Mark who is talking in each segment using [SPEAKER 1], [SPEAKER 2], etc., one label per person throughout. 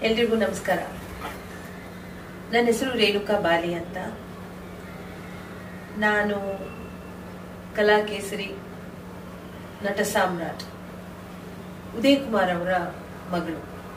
[SPEAKER 1] ಎಲ್ರಿಗೂ ನಮಸ್ಕಾರ ನನ್ನ ಹೆಸರು ರೇಣುಕಾ ಬಾಲಿ ಅಂತ ನಾನು ಕಲಾಕೇಸರಿ ನಟ ಸಾಮ್ರಾಟ್ ಉದಯ್ ಕುಮಾರ್ ಅವರ ಮಗಳು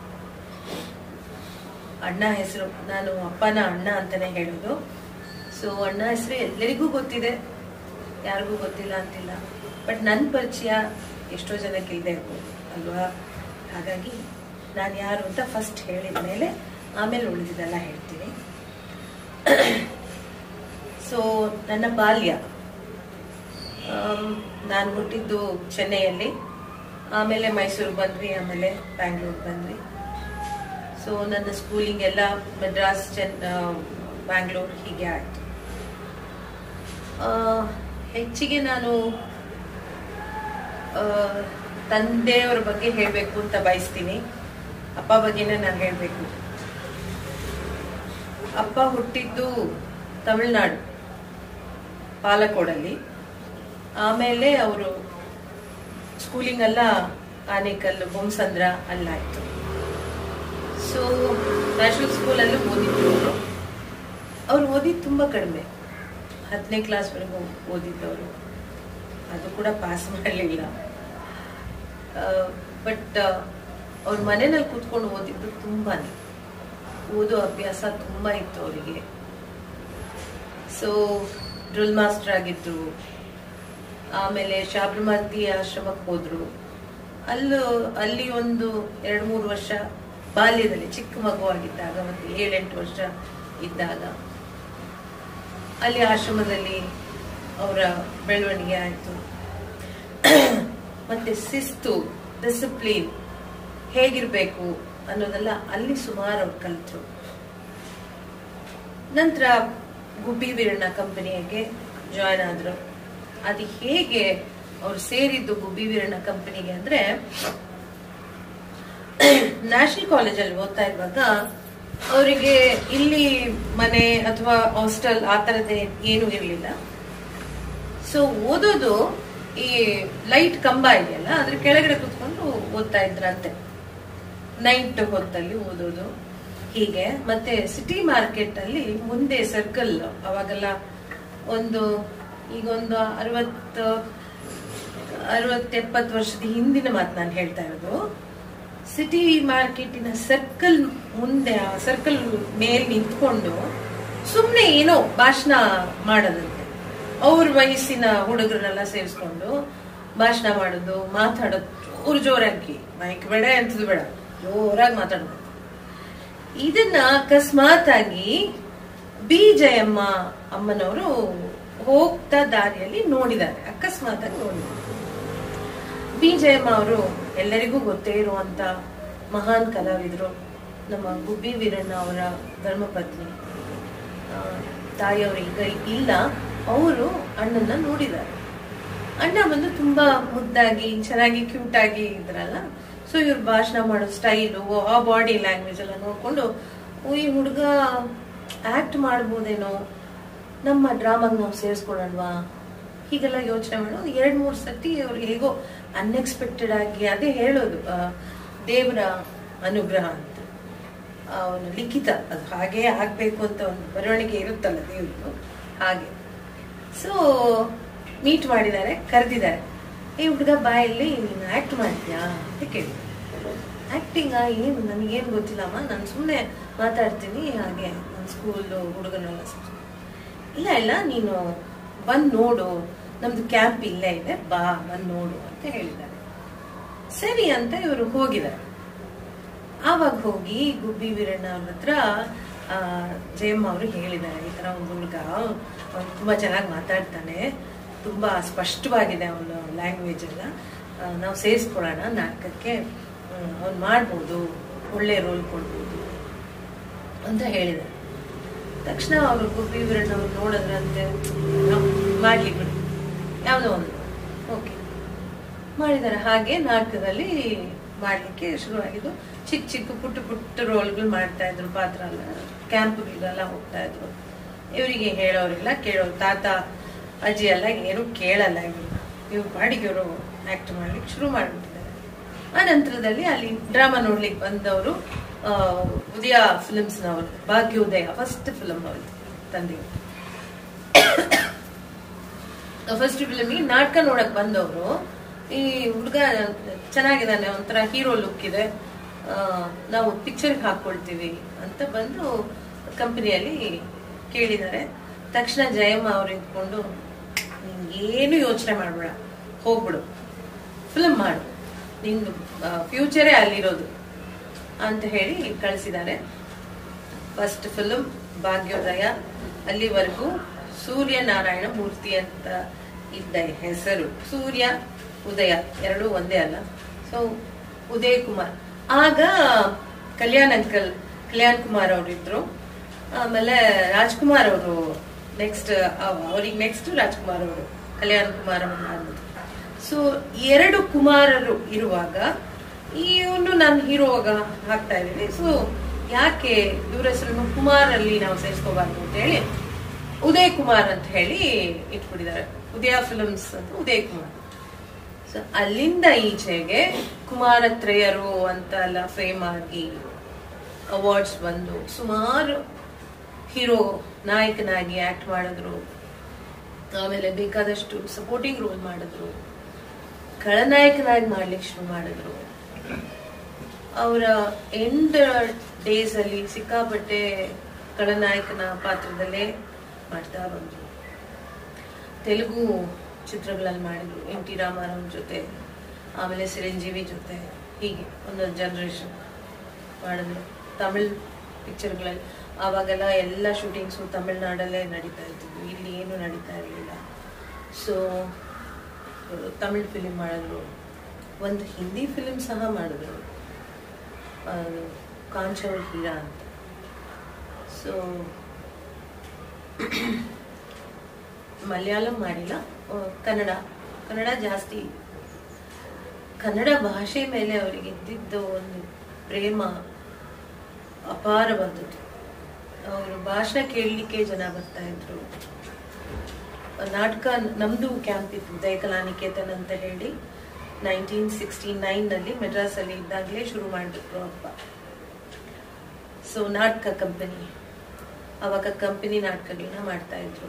[SPEAKER 1] ಅಣ್ಣ ಹೆಸರು ನಾನು ಅಪ್ಪನ ಅಣ್ಣ ಅಂತಾನೆ ಹೇಳೋದು ಸೊ ಅಣ್ಣ ಹೆಸರು ಎಲ್ಲರಿಗೂ ಗೊತ್ತಿದೆ ಯಾರಿಗೂ ಗೊತ್ತಿಲ್ಲ ಅಂತಿಲ್ಲ ಬಟ್ ನನ್ನ ಪರಿಚಯ ಎಷ್ಟೋ ಜನಕ್ಕೆ ಇದೆ ಅಲ್ವಾ ಹಾಗಾಗಿ ನಾನು ಯಾರು ಅಂತ ಫಸ್ಟ್ ಹೇಳಿದ ಮೇಲೆ ಆಮೇಲೆ ಉಳಿದಿದ್ದೆಲ್ಲ ಹೇಳ್ತೀನಿ ಸೊ ನನ್ನ ಬಾಲ್ಯ ನಾನು ಹುಟ್ಟಿದ್ದು ಚೆನ್ನೈಯಲ್ಲಿ ಆಮೇಲೆ ಮೈಸೂರಿಗೆ ಬಂದ್ವಿ ಆಮೇಲೆ ಬ್ಯಾಂಗ್ಳೂರ್ ಬಂದ್ವಿ ಸೊ ನನ್ನ ಸ್ಕೂಲಿಂಗ್ ಎಲ್ಲ ಮದ್ರಾಸ್ ಚೆನ್ ಬ್ಯಾಂಗ್ಳೂರ್ ಹೀಗೆ ಆಯಿತು ಹೆಚ್ಚಿಗೆ ನಾನು ಆ, ತಂದೆಯವರ ಬಗ್ಗೆ ಹೇಳಬೇಕು ಅಂತ ಬಯಸ್ತೀನಿ ಅಪ್ಪ ಬಗ್ಗೆನೇ ನಾನು ಹೇಳಬೇಕು ಅಪ್ಪ ಹುಟ್ಟಿದ್ದು ತಮಿಳ್ನಾಡು ಪಾಲಕೋಡಲ್ಲಿ ಆಮೇಲೆ ಅವರು ಸ್ಕೂಲಿಂಗ್ ಎಲ್ಲ ಆನೇಕಲ್ ಬೊಮ್ಸಂದ್ರ ಅಲ್ಲಾಯ್ತು ಸೊ ನ್ಯಾಷನಲ್ ಸ್ಕೂಲಲ್ಲೂ ಓದಿದ್ರು ಅವರು ಅವ್ರು ಓದಿದ್ದು ತುಂಬ ಕಡಿಮೆ ಹತ್ತನೇ ಕ್ಲಾಸ್ವರೆಗೂ ಓದಿದ್ದವರು ಅದು ಕೂಡ ಪಾಸ್ ಮಾಡಲಿಲ್ಲ ಬಟ್ ಅವ್ರ ಮನೆಯಲ್ಲಿ ಕೂತ್ಕೊಂಡು ಓದಿದ್ದು ತುಂಬಾನೇ ಓದೋ ಅಭ್ಯಾಸ ತುಂಬ ಇತ್ತು ಅವರಿಗೆ ಸೊ ಡ್ರಿಲ್ ಮಾಸ್ಟರ್ ಆಗಿದ್ರು ಆಮೇಲೆ ಶಾಬ್ರಮತಿ ಆಶ್ರಮಕ್ಕೆ ಹೋದ್ರು ಅಲ್ಲೂ ಅಲ್ಲಿ ಒಂದು ಎರಡು ಮೂರು ವರ್ಷ ಬಾಲ್ಯದಲ್ಲಿ ಚಿಕ್ಕ ಮಗುವಾಗಿದ್ದಾಗ ಒಂದು ಏಳೆಂಟು ವರ್ಷ ಇದ್ದಾಗ ಅಲ್ಲಿ ಆಶ್ರಮದಲ್ಲಿ ಅವರ ಬೆಳವಣಿಗೆ ಆಯಿತು ಮತ್ತೆ ಶಿಸ್ತು ಡಿಸಿಪ್ಲಿನ್ ಹೇಗಿರ್ಬೇಕು ಅನ್ನೋದೆಲ್ಲ ಅಲ್ಲಿ ಸುಮಾರು ಅವ್ರು ಕಲಿತರು ನಂತರ ಗುಬ್ಬಿ ವೀರಣ್ಣ ಕಂಪನಿಗೆ ಜಾಯ್ನ್ ಆದ್ರು ಅದು ಹೇಗೆ ಅವ್ರು ಸೇರಿದ್ದು ಗುಬ್ಬಿ ವೀರಣ್ಣ ಕಂಪನಿಗೆ ಅಂದ್ರೆ ನ್ಯಾಷನಲ್ ಕಾಲೇಜಲ್ಲಿ ಓದ್ತಾ ಇರುವಾಗ ಅವರಿಗೆ ಇಲ್ಲಿ ಮನೆ ಅಥವಾ ಹಾಸ್ಟೆಲ್ ಆ ಥರದ್ದು ಏನೂ ಇರಲಿಲ್ಲ ಸೊ ಓದೋದು ಈ ಲೈಟ್ ಕಂಬ ಇದೆಯಲ್ಲ ಅದ್ರ ಕೆಳಗಡೆ ಕುತ್ಕೊಂಡು ಓದ್ತಾ ಇದ್ರಂತೆ ನೈಟ್ ಹೊತ್ತಲ್ಲಿ ಓದೋದು ಹೀಗೆ ಮತ್ತೆ ಸಿಟಿ ಮಾರ್ಕೆಟ್ ಅಲ್ಲಿ ಮುಂದೆ ಸರ್ಕಲ್ ಅವಾಗೆಲ್ಲ ಒಂದು ಈಗ ಒಂದು ಅರವತ್ತು ಅರವತ್ತೆಪ್ಪತ್ತು ವರ್ಷದ ಹಿಂದಿನ ಮಾತು ನಾನು ಹೇಳ್ತಾ ಇರೋದು ಸಿಟಿ ಮಾರ್ಕೆಟಿನ ಸರ್ಕಲ್ ಮುಂದೆ ಆ ಸರ್ಕಲ್ ಮೇಲ್ ನಿಂತ್ಕೊಂಡು ಸುಮ್ಮನೆ ಏನೋ ಭಾಷಣ ಮಾಡೋದಂತೆ ಅವ್ರ ವಯಸ್ಸಿನ ಹುಡುಗರನ್ನೆಲ್ಲ ಸೇರಿಸ್ಕೊಂಡು ಭಾಷಣ ಮಾಡೋದು ಮಾತಾಡೋದು ಜೋರು ಜೋರಾಗಿ ಮೈಕ್ ಬೇಡ ಎಂತದು ಬೇಡ ಜೋರಾಗಿ ಮಾತಾಡೋದು ಇದನ್ನ ಅಕಸ್ಮಾತ್ ಆಗಿ ಬಿ ಜಯಮ್ಮ ಅಮ್ಮನವರು ಹೋಗ್ತಾ ದಾರಿಯಲ್ಲಿ ನೋಡಿದ್ದಾರೆ ಅಕಸ್ಮಾತ್ ಆಗಿ ನೋಡಿದ್ದಾರೆ ಬಿ ಜಯಮ್ಮ ಅವರು ಎಲ್ಲರಿಗೂ ಗೊತ್ತೇ ಇರುವಂತ ಮಹಾನ್ ಕಲಾವಿದರು ನಮ್ಮ ಗುಬ್ಬಿ ವೀರಣ್ಣ ಅವರ ಧರ್ಮಪತ್ನಿ ಆ, ತಾಯಿಯವರು ಈಗ ಇಲ್ಲ ಅವರು ಅಣ್ಣನ ನೋಡಿದ್ದಾರೆ ಅಣ್ಣ ಬಂದು ತುಂಬಾ ಮುದ್ದಾಗಿ ಚೆನ್ನಾಗಿ ಕ್ಯೂಟ್ ಆಗಿ ಇದ್ರಲ್ಲ ಸೊ ಇವ್ರು ಭಾಷಣ ಮಾಡೋ ಸ್ಟೈಲು ಆ ಬಾಡಿ ಲ್ಯಾಂಗ್ವೇಜ್ ಎಲ್ಲ ನೋಡ್ಕೊಂಡು ಓ, ಈ ಹುಡುಗ ಆಕ್ಟ್ ಮಾಡ್ಬೋದೇನೋ ನಮ್ಮ ಡ್ರಾಮಾಗ್ ನಾವು ಸೇರಿಸ್ಕೊಳ್ಳೋಣವಾ ಹೀಗೆಲ್ಲ ಯೋಚನೆ ಮಾಡೋ ಒಂದು ಎರಡ್ ಮೂರು ಸತಿ ಅವ್ರಿಗೆ ಹೇಗೋ ಅನ್ಎಕ್ಸ್ಪೆಕ್ಟೆಡ್ ಆಗಿ ಅದೇ ಹೇಳೋದು ಆ, ದೇವರ ಅನುಗ್ರಹ ಅಂತ ಅವನು ಲಿಖಿತ ಅದು ಹಾಗೇ ಆಗ್ಬೇಕು ಅಂತ ಒಂದು ಬರವಣಿಗೆ ಇರುತ್ತಲ್ಲ ದೇವ್ರದ್ದು ಹಾಗೆ ಸೊ ಮೀಟ್ ಮಾಡಿದ್ದಾರೆ ಕರೆದಿದ್ದಾರೆ ಈ ಹುಡುಗ ಬಾಯಲ್ಲಿ ನೀನು ಆಕ್ಟ್ ಮಾಡ್ತೀಯಾ ಅಂತ ಕೇಳಿ ಆಕ್ಟಿಂಗಾ ಏನು ನನಗೇನು ಗೊತ್ತಿಲ್ಲಮ್ಮ ನಾನು ಸುಮ್ಮನೆ ಮಾತಾಡ್ತೀನಿ ಹಾಗೆ ನನ್ನ ಸ್ಕೂಲು ಹುಡುಗನೆಲ್ಲ ಸೇರ್ಸಿ- ಇಲ್ಲ ಇಲ್ಲ ನೀನು ಬಂದು ನೋಡು ನಮ್ದು ಕ್ಯಾಂಪ್ ಇಲ್ಲೇ ಇದೆ ಬಾ ಬಂದು ನೋಡು ಅಂತ ಹೇಳಿದ್ದಾರೆ ಸರಿ ಅಂತ ಇವರು ಹೋಗಿದ್ದಾರೆ ಆವಾಗ ಹೋಗಿ ಗುಬ್ಬಿ ವೀರಣ್ಣ ಅವ್ರ ಹತ್ರ ಆ, ಜಯಮ್ಮ ಅವರು ಹೇಳಿದ್ದಾರೆ ಈ ತರ ಒಂದು ಹುಡುಗ ಅವ್ನು ತುಂಬಾ ಚೆನ್ನಾಗಿ ಮಾತಾಡ್ತಾನೆ ತುಂಬಾ ಸ್ಪಷ್ಟವಾಗಿದೆ ಅವನ ಲ್ಯಾಂಗ್ವೇಜ್ ಎಲ್ಲ ಆ, ನಾವು ಸೇರಿಸ್ಕೊಳ್ಳೋಣ ನಾಟಕಕ್ಕೆ ಅವ್ನು ಮಾಡ್ಬೋದು ಒಳ್ಳೆ ರೋಲ್ ಕೊಡ್ಬೋದು ಅಂತ ಹೇಳಿದ್ದಾರೆ ತಕ್ಷಣ ಅವರು ಗುಬ್ಬಿ ವೀರಣ್ಣ ಅವ್ರು ನೋಡಿದ್ರಂತೆ "ಏನೋ ಮಾಡ್ಲಿ ಬಿಡು ಯಾವುದೋ ಒಂದು ಓಕೆ ಮಾಡಿದ್ದಾರೆ ಹಾಗೆ ನಾಟಕದಲ್ಲಿ ಮಾಡ್ಲಿಕ್ಕೆ ಶುರುವಾಗಿದ್ದು ಚಿಕ್ಕ ಚಿಕ್ಕ ಪುಟ್ಟ ಪುಟ್ಟ ರೋಲ್ಗಳು ಮಾಡ್ತಾ ಇದ್ರು ಪಾತ್ರ ಎಲ್ಲ ಕ್ಯಾಂಪ್ಗಳಿಗೆಲ್ಲ ಹೋಗ್ತಾ ಇದ್ರು ಇವರಿಗೆ ಹೇಳೋರಿಲ್ಲ ಕೇಳೋರು ತಾತ ಅಜ್ಜಿ ಎಲ್ಲ ಏನು ಕೇಳಲ್ಲ ಇವರು ಇವ್ರು ಬಾಡಿಗೆ ಇವರು ಆಕ್ಟ್ ಮಾಡ್ಲಿಕ್ಕೆ ಶುರು ಮಾಡಿಬಿಟ್ಟಿದ್ದಾರೆ ಆ ನಂತರದಲ್ಲಿ ಅಲ್ಲಿ ಡ್ರಾಮಾ ನೋಡ್ಲಿಕ್ಕೆ ಬಂದವರು ಆ, ಉದಯ ಫಿಲ್ಮ್ಸ್ನವರು ಭಾಗ್ಯೋದಯ ಫಸ್ಟ್ ಫಿಲ್ಮ್ ಅವ್ರದ್ದು ತಂದೆ ಫಸ್ಟ್ ಫಿಲ್ಮ್ಗೆ ನಾಟಕ ನೋಡಕ್ ಬಂದವರು ಈ ಹುಡುಗ ಚೆನ್ನಾಗಿದ್ದಾನೆ ಒಂಥರ ಹೀರೋ ಲುಕ್ ಇದೆ ಆ, ನಾವು ಪಿಕ್ಚರ್ಗೆ ಹಾಕೊಳ್ತೀವಿ ಅಂತ ಬಂದು ಕಂಪನಿಯಲ್ಲಿ ಕೇಳಿದ್ದಾರೆ ತಕ್ಷಣ ಜಯಮ್ಮ ಅವ್ರು ಇದ್ಕೊಂಡು ಏನು ಯೋಚನೆ ಮಾಡ್ಬೇಡ ಹೋಗ್ಬಿಡು ಫಿಲ್ಮ್ ಮಾಡು ನಿಂದು ಫ್ಯೂಚರೇ ಅಲ್ಲಿರೋದು ಅಂತ ಹೇಳಿ ಕಳಿಸಿದ್ದಾರೆ ಫಸ್ಟ್ ಫಿಲ್ಮ್ ಭಾಗ್ಯೋದಯ ಅಲ್ಲಿವರೆಗೂ ಸೂರ್ಯ ನಾರಾಯಣ ಮೂರ್ತಿ ಅಂತ ಇದ್ದ ಹೆಸರು ಸೂರ್ಯ ಉದಯ ಎರಡೂ ಒಂದೇ ಅಲ್ಲ ಸೊ ಉದಯ್ ಕುಮಾರ್ ಆಗ ಕಲ್ಯಾಣ್ ಅಂಕಲ್ ಕಲ್ಯಾಣ್ ಕುಮಾರ್ ಅವರಿದ್ರು ಆಮೇಲೆ ರಾಜ್ಕುಮಾರ್ ಅವರು ನೆಕ್ಸ್ಟ್ ಅವ್ರಿಗೆ ನೆಕ್ಸ್ಟ್ ರಾಜ್ಕುಮಾರ್ ಅವರು ಕಲ್ಯಾಣ್ ಕುಮಾರ್ ಅವರು ಸೊ ಎರಡು ಕುಮಾರರು ಇರುವಾಗ ಇವನು ನಾನು ಹೀರೋವಾಗ ಹಾಕ್ತಾ ಇದ್ದೀನಿ ಸೊ ಯಾಕೆ ಇವ್ರ ಹೆಸರನ್ನು ಕುಮಾರ್ ಅಲ್ಲಿ ನಾವು ಸೇರಿಸ್ಕೋಬಾರ್ದು ಅಂತ ಹೇಳಿ ಉದಯ್ ಕುಮಾರ್ ಅಂತ ಹೇಳಿ ಇಟ್ಬಿಟ್ಟಿದ್ದಾರೆ ಉದಯ ಫಿಲ್ಮ್ಸ್ ಅಂತ ಉದಯ್ ಕುಮಾರ್ ಸೊ ಅಲ್ಲಿಂದ ಈಚೆಗೆ ಕುಮಾರತ್ರಯರು ಅಂತ ಎಲ್ಲ ಫೇಮ್ ಆಗಿ ಅವಾರ್ಡ್ಸ್ ಬಂದು ಸುಮಾರು ಹೀರೋ ನಾಯಕನಾಗಿ ಆಕ್ಟ್ ಮಾಡಿದ್ರು ಆಮೇಲೆ ಬೇಕಾದಷ್ಟು ಸಪೋರ್ಟಿಂಗ್ ರೋಲ್ ಮಾಡಿದ್ರು ಖಳನಾಯಕನಾಗಿ ಮಾಡ್ಲಿಕ್ಕೆ ಶುರು ಮಾಡಿದ್ರು ಅವರ ಎಂಡ್ ಡೇಸ್ ಅಲ್ಲಿ ಸಿಕ್ಕಾಪಟ್ಟೆ ಖಳನಾಯಕನ ಪಾತ್ರದಲ್ಲೇ ಮಾಡ್ತಾ ಬಂದ್ರು ತೆಲುಗು ಚಿತ್ರಗಳಲ್ಲಿ ಮಾಡಿದ್ರು ಎನ್ ಟಿ ರಾಮಾರಾವ್ ಜೊತೆ ಆಮೇಲೆ ಚಿರಂಜೀವಿ ಜೊತೆ ಹೀಗೆ ಒಂದೊಂದು ಜನರೇಷನ್ ಮಾಡಿದ್ರು ತಮಿಳ್ ಪಿಕ್ಚರ್ಗಳಲ್ಲಿ ಆವಾಗೆಲ್ಲ ಎಲ್ಲ ಶೂಟಿಂಗ್ಸು ತಮಿಳ್ನಾಡಲ್ಲೇ ನಡೀತಾ ಇರ್ತಿದ್ವು ಇಲ್ಲಿ ಏನು ನಡೀತಾ ಇರಲಿಲ್ಲ ಸೊ ತಮಿಳ್ ಫಿಲಿಮ್ ಮಾಡಿದ್ರು ಒಂದು ಹಿಂದಿ ಫಿಲಿಮ್ ಸಹ ಮಾಡಿದ್ರು ಆ, ಕಾಂಚವಲ್ ಹೀರಾ ಅಂತ ಸೊ ಮಲಯಾಳಂ ಮಾಡಿಲ್ಲ ಆ, ಕನ್ನಡ ಕನ್ನಡ ಜಾಸ್ತಿ ಕನ್ನಡ ಭಾಷೆ ಮೇಲೆ ಅವರಿಗೆ ಇದ್ದಿದ್ದ ಒಂದು ಪ್ರೇಮ ಅಪಾರವಾದದ್ದು ಅವರು ಭಾಷಣ ಕೇಳಲಿಕ್ಕೆ ಜನ ಬರ್ತಾ ಇದ್ರು ನಾಟಕ ನಮ್ದು ಕ್ಯಾಂಪ್ ಇತ್ತು ದಯಕಲಾ ನಿಕೇತನ್ ಅಂತ ಹೇಳಿ ನೈನ್ಟೀನ್ ಸಿಕ್ಸ್ಟಿ ನೈನ್ನಲ್ಲಿ ಮೆಡ್ರಾಸಲ್ಲಿ ಇದ್ದಾಗಲೇ ಶುರು ಮಾಡಿಬಿಟ್ರು ಅಪ್ಪ ಸೊ ನಾಟಕ ಕಂಪನಿ ಅವಾಗ ಕಂಪನಿ ನಾಟಕಗಳನ್ನ ಮಾಡ್ತಾ ಇದ್ರು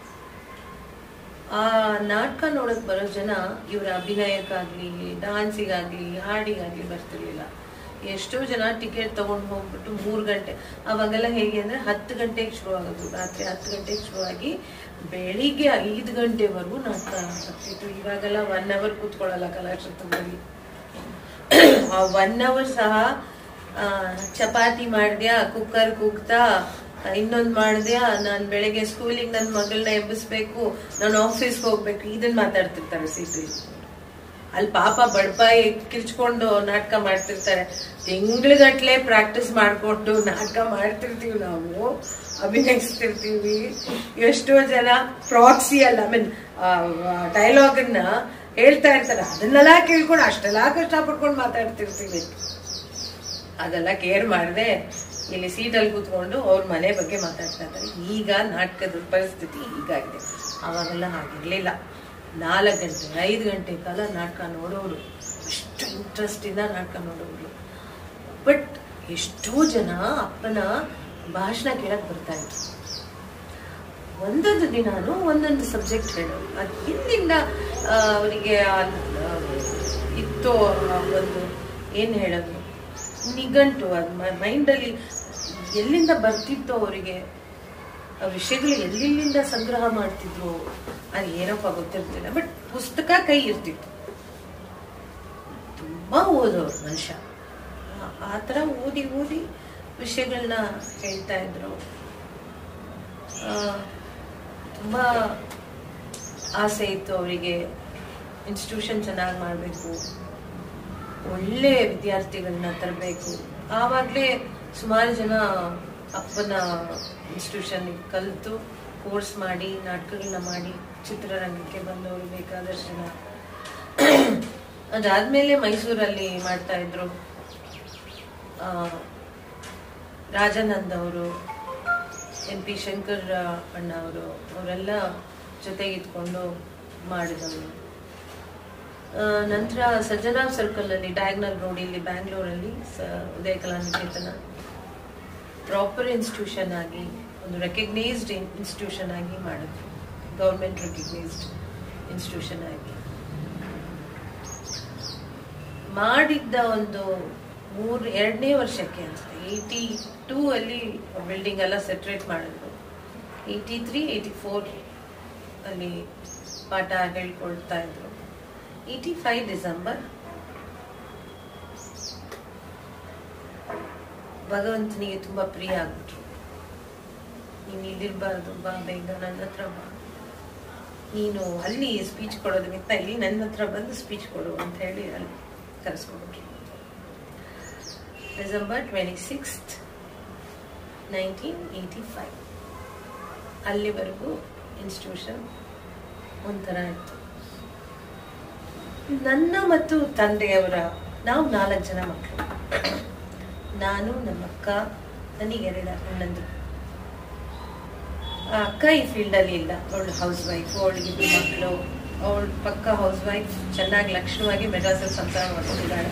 [SPEAKER 1] ಆ ನಾಟಕ ನೋಡಕ್ ಬರೋ ಜನ ಇವರ ಅಭಿನಯಕ್ಕಾಗ್ಲಿ ಡಾನ್ಸಿಗಾಗ್ಲಿ ಹಾಡಿಗಾಗ್ಲಿ ಬರ್ತಿರ್ಲಿಲ್ಲ ಎಷ್ಟೋ ಜನ ಟಿಕೆಟ್ ತಗೊಂಡು ಹೋಗ್ಬಿಟ್ಟು ಮೂರು ಗಂಟೆ ಅವಾಗೆಲ್ಲ ಹೇಗೆ ಅಂದ್ರೆ ಹತ್ತು ಗಂಟೆಗೆ ಶುರು ಆಗೋದು ರಾತ್ರಿ ಹತ್ತು ಗಂಟೆಗೆ ಶುರುವಾಗಿ ಬೆಳಿಗ್ಗೆ ಐದು ಗಂಟೆವರೆಗೂ ನಾಟಕ ಆಗ್ತಿತ್ತು ಇವಾಗೆಲ್ಲ ಒನ್ ಅವರ್ ಕೂತ್ಕೊಳ್ಳಲ್ಲ ಕಲಾಕ್ಷೇತ್ರದಲ್ಲಿ ಆ ಒನ್ ಅವರ್ ಸಹ ಆ, ಚಪಾತಿ ಮಾಡ್ದ್ಯಾ ಕುಕ್ಕರ್ ಕೂಗ್ತಾ ಇನ್ನೊಂದ್ ಮಾಡ್ದ್ಯಾ ನಾನ್ ಬೆಳಗ್ಗೆ ಸ್ಕೂಲಿಗೆ ನನ್ನ ಮಗಳನ್ನ ಎಬ್ಬಿಸ್ಬೇಕು ನಾನು ಆಫೀಸ್ಗೆ ಹೋಗ್ಬೇಕು ಇದನ್ನ ಮಾತಾಡ್ತಿರ್ತಾರೆ ಸೀಟಲ್ಲಿ ಅಲ್ಲಿ ಪಾಪ ಬಡಪಾಯಿ ಕಿರ್ಚ್ಕೊಂಡು ನಾಟಕ ಮಾಡ್ತಿರ್ತಾರೆ ತಿಂಗ್ಳುಗಟ್ಲೆ ಪ್ರಾಕ್ಟೀಸ್ ಮಾಡ್ಕೊಂಡು ನಾಟಕ ಮಾಡ್ತಿರ್ತೀವಿ ನಾವು ಅಭಿನಯಿಸ್ತಿರ್ತೀವಿ ಎಷ್ಟೋ ಜನ ಪ್ರಾಕ್ಸಿ ಅಲ್ಲ ಐ ಮೀನ್ ಡೈಲಾಗನ್ನ ಹೇಳ್ತಾ ಇರ್ತಾರೆ ಅದನ್ನೆಲ್ಲ ಕೇಳ್ಕೊಂಡು ಅಷ್ಟೆಲ್ಲ ಕಷ್ಟಪಡ್ಕೊಂಡು ಮಾತಾಡ್ತಿರ್ತೀವಿ ಅದೆಲ್ಲ ಕೇರ್ ಮಾಡದೆ ಇಲ್ಲಿ ಸೀಟಲ್ಲಿ ಕೂತ್ಕೊಂಡು ಅವ್ರ ಮನೆ ಬಗ್ಗೆ ಮಾತಾಡ್ತಾ ಇರ್ತಾರೆ ಈಗ ನಾಟಕದ ಪರಿಸ್ಥಿತಿ ಹೀಗಾಗಿದೆ ಅವಾಗೆಲ್ಲ ಹಾಗಿರ್ಲಿಲ್ಲ ನಾಲ್ಕು ಗಂಟೆ ಐದು ಗಂಟೆ ಕಾಲ ನಾಟಕ ನೋಡೋರು ಅಷ್ಟು ಇಂಟ್ರೆಸ್ಟಿಂದ ನಾಟಕ ನೋಡೋರು ಬಟ್ ಎಷ್ಟೋ ಜನ ಅಪ್ಪನ ಭಾಷಣ ಕೇಳಕ್ ಬರ್ತಾ ಇದ್ರು ಒಂದೊಂದು ದಿನಾನು ಒಂದೊಂದು ಸಬ್ಜೆಕ್ಟ್ ಹೇಳೋರು ಅದು ಹಿಂದಿಂದ ಆ, ಅವರಿಗೆ ಆ, ಆ, ಇತ್ತು ಆ ಒಂದು ಏನು ಹೇಳೋದು ನಿಘಂಟು ಅದು ಮೈಂಡಲ್ಲಿ ಎಲ್ಲಿಂದ ಬರ್ತಿತ್ತೋ ಅವರಿಗೆ ಆ ವಿಷಯಗಳು ಎಲ್ಲಿಂದ ಸಂಗ್ರಹ ಮಾಡ್ತಿದ್ರು ಅದು ಏನಪ್ಪ ಗೊತ್ತಿರ್ತಿಲ್ಲ ಬಟ್ ಪುಸ್ತಕ ಕೈ ಇರ್ತಿತ್ತು ತುಂಬಾ ಓದೋರು ಮನುಷ್ಯ ಆ- ಆ ಥರ ಓದಿ ಓದಿ ವಿಷಯಗಳನ್ನ ಹೇಳ್ತಾ ಇದ್ರು ಆ, ತುಂಬಾ ಆಸೆ ಇತ್ತು ಅವರಿಗೆ ಇನ್ಸ್ಟಿಟ್ಯೂಷನ್ ಚೆನ್ನಾಗಿ ಮಾಡಬೇಕು ಒಳ್ಳೆ ವಿದ್ಯಾರ್ಥಿಗಳನ್ನ ತರಬೇಕು ಆವಾಗಲೇ ಸುಮಾರು ಜನ ಅಪ್ಪನ ಇನ್ಸ್ಟಿಟ್ಯೂಷನ್ ಕಲಿತು ಕೋರ್ಸ್ ಮಾಡಿ ನಾಟಕಗಳನ್ನ ಮಾಡಿ ಚಿತ್ರರಂಗಕ್ಕೆ ಬಂದವರು ಬೇಕಾದಷ್ಟು ಜನ ಅದಾದ್ಮೇಲೆ ಮೈಸೂರಲ್ಲಿ ಮಾಡ್ತಾ ಇದ್ರು ಆ, ರಾಜಾನಂದ್ ಅವರು ಎನ್ ಪಿ ಶಂಕರ್ ಅಣ್ಣ ಅವರು ಅವರೆಲ್ಲ ಜೊತೆಗಿದ್ಕೊಂಡು ಮಾಡಿದವರು ನಂತರ ಸಜ್ಜನಾ ಸರ್ಕಲ್ ಅಲ್ಲಿ ಡಯಾಗ್ನಲ್ ರೋಡ್ ಇಲ್ಲಿ ಬ್ಯಾಂಗ್ಳೂರಲ್ಲಿ ಸ- ಉದಯ ಕಲಾನಿಕೇತನ ಪ್ರಾಪರ್ ಇನ್ಸ್ಟಿಟ್ಯೂಷನ್ ಆಗಿ ಒಂದು ರೆಕಗ್ನೈಸ್ಡ್ ಇನ್ಸ್ಟಿಟ್ಯೂಷನ್ ಆಗಿ ಮಾಡಿದ್ರು ಗೌರ್ಮೆಂಟ್ ರೆಕಗ್ನೈಸ್ಡ್ ಇನ್ಸ್ಟಿಟ್ಯೂಷನ್ ಆಗಿ ಮಾಡಿದ್ದ ಒಂದು ಮೂರು ಎರಡನೇ ವರ್ಷಕ್ಕೆ ಅನ್ಸುತ್ತೆ ಏಯ್ಟಿ ಟೂ ಅಲ್ಲಿ ಬಿಲ್ಡಿಂಗ್ ಎಲ್ಲ ಸೆಟ್ರೇಟ್ ಮಾಡಿದ್ರು ಏಯ್ಟಿ ತ್ರೀ ಏಯ್ಟಿ ಫೋರ್ ಅಲ್ಲಿ ಪಾಠ ಹೇಳ್ಕೊಳ್ತಾ ಇದ್ರು ಏಯ್ಟಿ ಫೈವ್ ಡಿಸೆಂಬರ್ ಭಗವಂತನಿಗೆ ತುಂಬಾ ಪ್ರಿಯ ಆಗ್ಬಿಟ್ರು ನೀನು ಇಲ್ಲಿರ್ಬಾರ್ದು ಬಾ ಬೇಗ ನನ್ನ ಹತ್ರ ಬಾ ನೀನು ಅಲ್ಲಿ ಸ್ಪೀಚ್ ಕೊಡೋದಕ್ಕಿಂತ ಇಲ್ಲಿ ನನ್ನ ಹತ್ರ ಬಂದು ಸ್ಪೀಚ್ ಕೊಡು ಅಂತ ಹೇಳಿ ಅಲ್ಲಿ ಕರೆಸ್ಕೊಂಡ್ಬಿಟ್ರು December twenty sixth nineteen eighty five ಅಲ್ಲಿವರೆಗೂ ಇನ್ಸ್ಟಿಟ್ಯೂಷನ್ ಒಂಥರ ಇತ್ತು ನನ್ನ ಮತ್ತು ತಂದೆಯವರ ನಾವು ನಾಲ್ಕು ಜನ ಮಕ್ಕಳು ನಾನು ನಮ್ಮ ಅಕ್ಕ ನನಗೆ ಎರಡು ಅಣ್ಣಂದ್ರು ಆ ಅಕ್ಕ ಈ ಫೀಲ್ಡಲ್ಲಿ ಇಲ್ಲ ಅವಳು ಹೌಸ್ ವೈಫ್ ಅವಳಿಗೆ ಇಬ್ಬರು ಮಕ್ಕಳು ಅವಳು ಪಕ್ಕ ಹೌಸ್ ವೈಫ್ ಚೆನ್ನಾಗಿ ಲಕ್ಷಣವಾಗಿ ಮೆಡ್ರಾಸಲ್ಲಿ ಸಂಸಾರ ಮಾಡ್ಕೊಂಡಿದ್ದಾಳೆ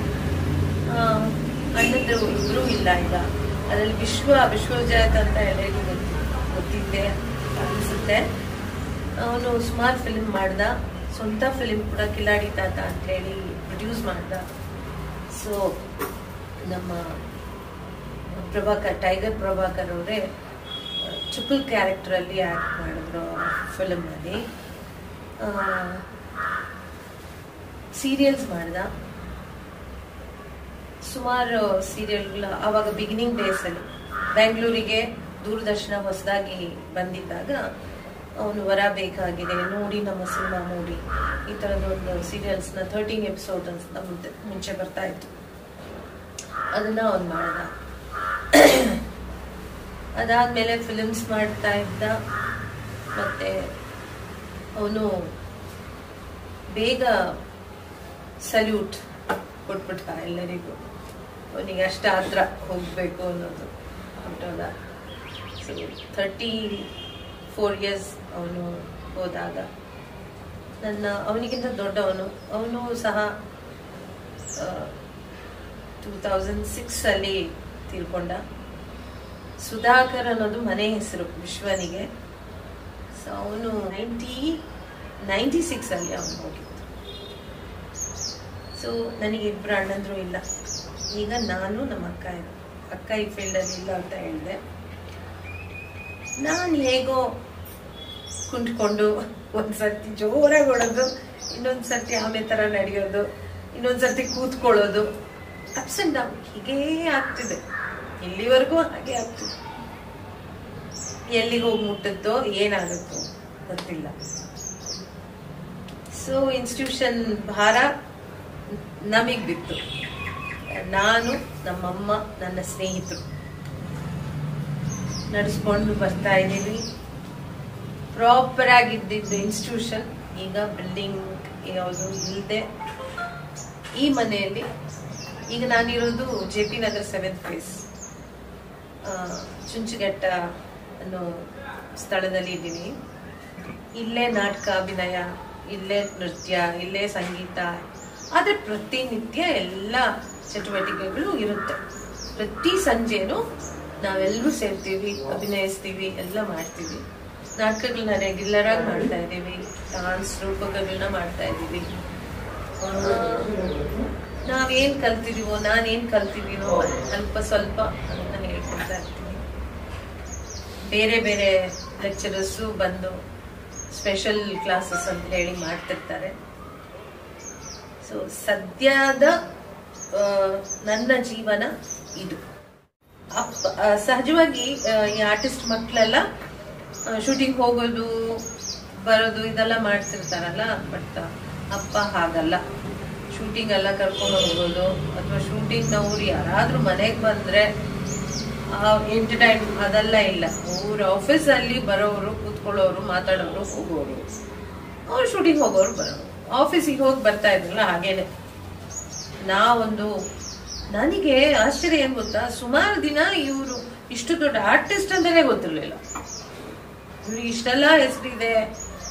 [SPEAKER 1] ಅಣ್ಣಂದ್ರು ಇಬ್ಬರೂ ಇಲ್ಲ ಈಗ ಅದರಲ್ಲಿ ವಿಶ್ವ ವಿಶ್ವಜಾತ್ ಅಂತ ಎಲ್ಲರಿಗೂ ಗೊತ್ತು ಗೊತ್ತಿದೆ ಅನಿಸುತ್ತೆ ಅವನು ಸುಮಾರು ಫಿಲ್ಮ್ ಮಾಡ್ದ ಸ್ವಂತ ಫಿಲ್ಮ್ ಕೂಡ ಕಿಲಾಡಿ ತಾತ ಅಂತ ಹೇಳಿ ಪ್ರೊಡ್ಯೂಸ್ ಮಾಡ್ದ ಸೊ ನಮ್ಮ ಪ್ರಭಾಕರ್ ಟೈಗರ್ ಪ್ರಭಾಕರ್ ಅವರೇ ಚುಕ್ಕಲ್ ಕ್ಯಾರೆಕ್ಟರ್ ಅಲ್ಲಿ ಆಕ್ಟ್ ಮಾಡಿದ್ರು ಫಿಲ್ಮ್ ಅಲ್ಲಿ ಸೀರಿಯಲ್ಸ್ ಮಾಡ್ದ ಸುಮಾರು ಸೀರಿಯಲ್ಗಳ ಆವಾಗ ಬಿಗಿನಿಂಗ್ ಡೇಸ್ ಅಲ್ಲಿ ಬೆಂಗಳೂರಿಗೆ ದೂರದರ್ಶನ ಹೊಸದಾಗಿ ಬಂದಿದ್ದಾಗ ಅವನು ವರ ಬೇಕಾಗಿದೆ ನೋಡಿ ನಮ್ಮ ಸಿನಿಮಾ ನೋಡಿ ಈ ಥರದ ಒಂದು ಸೀರಿಯಲ್ಸ್ನ ಥರ್ಟೀನ್ ಎಪಿಸೋಡ್ ಅಂತ ಮುಂದೆ ಮುಂಚೆ ಬರ್ತಾ ಇತ್ತು ಅದನ್ನ ಅವನು ಮಾಡ್ದ ಅದಾದ್ಮೇಲೆ ಫಿಲ್ಮ್ಸ್ ಮಾಡ್ತಾ ಇದ್ದ ಮತ್ತೆ ಅವನು ಬೇಗ ಸಲ್ಯೂಟ್ ಕೊಟ್ಬಿಟ್ಟ ಎಲ್ಲರಿಗೂ ಅವನಿಗೆ ಅಷ್ಟ ಹತ್ರ ಹೋಗ್ಬೇಕು ಅನ್ನೋದು ಹೊಂಟೋದ ಸೊ ಥರ್ಟಿ ಫೋರ್ ಇಯರ್ಸ್ ಅವನು ಹೋದಾಗ ನನ್ನ ಅವನಿಗಿಂತ ದೊಡ್ಡವನು ಅವನು ಸಹ ಟೂ ತೌಸಂಡ್ ಸಿಕ್ಸ್ ಅಲ್ಲಿ ತೀರ್ಕೊಂಡ ಸುಧಾಕರ್ ಅನ್ನೋದು ಮನೆ ಹೆಸರು ವಿಶ್ವನಿಗೆ ಸೊ ಅವನು ನೈಂಟಿ ನೈಂಟಿ ಸಿಕ್ಸ್ ಅಲ್ಲಿ ಅವನು ಹೋಗಿದ್ದು ಸೊ ನನಗೆ ಇಬ್ಬರು ಅಣ್ಣಂದ್ರು ಇಲ್ಲ ಈಗ ನಾನು ನಮ್ಮ ಅಕ್ಕ ಇದೆ ಅಕ್ಕ ಈ ಫೀಲ್ಡಲ್ಲಿ ಇಲ್ಲ ಅಂತ ಹೇಳಿದೆ ನಾನು ಹೇಗೋ ಕುಂಟ್ಕೊಂಡು ಒಂದ್ಸರ್ತಿ ಜೋರಾಗಿ ಹೊಡೋದು ಇನ್ನೊಂದ್ ಸರ್ತಿ ಆಮೇಲೆ ತರ ನಡೆಯೋದು ಇನ್ನೊಂದ್ ಸರ್ತಿ ಕೂತ್ಕೊಳ್ಳೋದು ಅಪ್ಸ್ ಅಂಡ್ ಡೌನ್ ಹೀಗೇ ಆಗ್ತಿದೆ ಇಲ್ಲಿವರೆಗೂ ಹಾಗೆ ಆಗ್ತಿದೆ ಎಲ್ಲಿಗೆ ಹೋಗಿ ಮುಟ್ಟುತ್ತೋ ಏನಾಗುತ್ತೋ ಗೊತ್ತಿಲ್ಲ ಸೊ ಇನ್ಸ್ಟಿಟ್ಯೂಷನ್ ಭಾರ ನಮಗ್ ಬಿತ್ತು ನಾನು ನಮ್ಮಮ್ಮ ನನ್ನ ಸ್ನೇಹಿತರು ನಡೆಸ್ಕೊಂಡು ಬರ್ತಾ ಇದ್ದೀವಿ ಪ್ರಾಪರ್ ಆಗಿದ್ದಿದ್ದು ಇನ್ಸ್ಟಿಟ್ಯೂಷನ್ ಈಗ ಬಿಲ್ಡಿಂಗ್ ಯಾವುದು ಇಲ್ಲದೆ ಈ ಮನೆಯಲ್ಲಿ ಈಗ ನಾನಿರೋದು J P Nagar seventh phase Chunchaghatta ಅನ್ನೋ ಸ್ಥಳದಲ್ಲಿ ಇದ್ದೀನಿ ಇಲ್ಲೇ ನಾಟಕ ಅಭಿನಯ ಇಲ್ಲೇ ನೃತ್ಯ ಇಲ್ಲೇ ಸಂಗೀತ ಆದರೆ ಪ್ರತಿನಿತ್ಯ ಎಲ್ಲ ಚಟುವಟಿಕೆಗಳು ಇರುತ್ತೆ ಪ್ರತಿ ಸಂಜೆನೂ ನಾವೆಲ್ಲರೂ ಸೇರ್ತೀವಿ ಅಭಿನಯಿಸ್ತೀವಿ ಎಲ್ಲ ಮಾಡ್ತೀವಿ ನಾಟಕಗಳನ್ನ ರೆಗ್ಯುಲರ್ ಆಗಿ ಮಾಡ್ತಾ ಇದ್ದೀವಿ ಡಾನ್ಸ್ ರೂಪಕಗಳನ್ನ ಮಾಡ್ತಾ ಇದ್ದೀವಿ ಆ, ನಾವೇನ್ ಕಲ್ತಿದೀವೋ ನಾನೇನ್ ಕಲ್ತಿದೀನೋ ಅಲ್ಪ ಸ್ವಲ್ಪ ಅದನ್ನ ಹೇಳ್ಕೊಡ್ತಾ ಇರ್ತೀನಿ ಬೇರೆ ಬೇರೆ ಲೆಕ್ಚರರ್ಸು ಬಂದು ಸ್ಪೆಷಲ್ ಕ್ಲಾಸಸ್ ಅಂತ ಹೇಳಿ ಮಾಡ್ತಿರ್ತಾರೆ ಸೊ ಸದ್ಯದ ಆ, ನನ್ನ ಜೀವನ ಇದು ಅಪ್ಪ ಆ, ಸಹಜವಾಗಿ ಆ, ಈ ಆರ್ಟಿಸ್ಟ್ ಮಕ್ಕಳೆಲ್ಲ ಶೂಟಿಂಗ್ ಹೋಗೋದು ಬರೋದು ಇದೆಲ್ಲ ಮಾಡ್ತಿರ್ತಾರಲ್ಲ ಬಟ್ ಅಪ್ಪ ಹಾಗಲ್ಲ ಶೂಟಿಂಗ್ ಎಲ್ಲ ಕರ್ಕೊಂಡು ಹೋಗೋದು ಅಥವಾ ಶೂಟಿಂಗ್ ನವ್ರು ಯಾರಾದ್ರೂ ಮನೆಗೆ ಬಂದ್ರೆ ಎಂಟರ್ಟೈನ್ ಅದೆಲ್ಲ ಇಲ್ಲ ಅವ್ರ ಆಫೀಸ್ ಅಲ್ಲಿ ಬರೋರು ಕೂತ್ಕೊಳ್ಳೋರು ಮಾತಾಡೋರು ಹೋಗೋರು ಅವ್ರು ಶೂಟಿಂಗ್ ಹೋಗೋರು ಬರೋರು ಆಫೀಸಿಗೆ ಹೋಗಿ ಬರ್ತಾ ಇದ್ರಲ್ಲ ಹಾಗೇನೆ ನಾವೊಂದು ನನಗೆ ಆಶ್ಚರ್ಯ ಏನ್ ಗೊತ್ತಾ ಸುಮಾರು ದಿನ ಇವರು ಇಷ್ಟು ದೊಡ್ಡ ಆರ್ಟಿಸ್ಟ್ ಅಂತಾನೆ ಗೊತ್ತಿರ್ಲಿಲ್ಲ ಇವ್ರಿಗೆ ಇಷ್ಟೆಲ್ಲ ಹೆಸರಿದೆ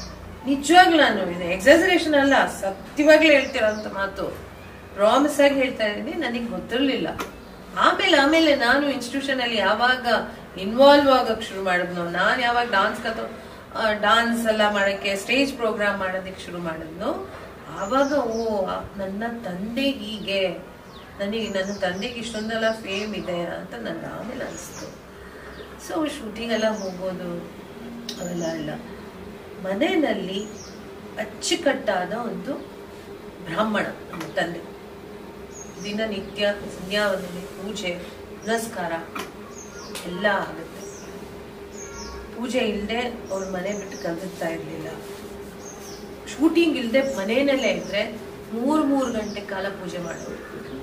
[SPEAKER 1] ನಿಜವಾಗ್ಲೂ ನಾನು ಇದು ಎಕ್ಸಾಸರೇಷನ್ ಅಲ್ಲ ಸತ್ಯವಾಗ್ಲೂ ಹೇಳ್ತಿರೋಂಥ ಮಾತು ಪ್ರಾಮಿಸ್ ಆಗಿ ಹೇಳ್ತಾ ಇದ್ದೀನಿ ನನಗೆ ಗೊತ್ತಿರಲಿಲ್ಲ ಆಮೇಲೆ ಆಮೇಲೆ ನಾನು ಇನ್ಸ್ಟಿಟ್ಯೂಷನ್ ಅಲ್ಲಿ ಯಾವಾಗ ಇನ್ವಾಲ್ವ್ ಆಗಕ್ ಶುರು ಮಾಡಿದ್ನೋ ನಾನು ಯಾವಾಗ ಡಾನ್ಸ್ ಕಥೋ ಡಾನ್ಸ್ ಎಲ್ಲ ಮಾಡಕ್ಕೆ ಸ್ಟೇಜ್ ಪ್ರೋಗ್ರಾಮ್ ಮಾಡೋದಕ್ಕೆ ಶುರು ಮಾಡಿದ್ನೋ ಆವಾಗ ಓ ಆ- ನನ್ನ ತಂದೆ ಹೀಗೆ ನನಗೆ ನನ್ನ ತಂದೆಗೆ ಇಷ್ಟೊಂದೆಲ್ಲ ಫೇಮ್ ಇದೆ ಅಂತ ನನಗೆ ಆಮೇಲೆ ಅನಿಸ್ತು ಸೊ ಶೂಟಿಂಗ್ ಎಲ್ಲ ಹೋಗೋದು ಅವೆಲ್ಲ ಇಲ್ಲ ಮನೆಯಲ್ಲಿ ಅಚ್ಚುಕಟ್ಟಾದ ಒಂದು ಬ್ರಾಹ್ಮಣ ನಮ್ಮ ತಂದೆ ದಿನನಿತ್ಯ ಸಂಧ್ಯಾವಂದನೆ ಪೂಜೆ ಪುನಸ್ಕಾರ ಎಲ್ಲ ಆಗುತ್ತೆ ಪೂಜೆ ಇಲ್ಲದೆ ಅವ್ರ ಮನೆ ಬಿಟ್ಟು ಕಲ್ತಿರ್ತಾ ಇರಲಿಲ್ಲ ಶೂಟಿಂಗ್ ಇಲ್ಲದೆ ಮನೆಯಲ್ಲೇ ಇದ್ರೆ ಮೂರು ಮೂರು ಗಂಟೆ ಕಾಲ ಪೂಜೆ ಮಾಡೋರು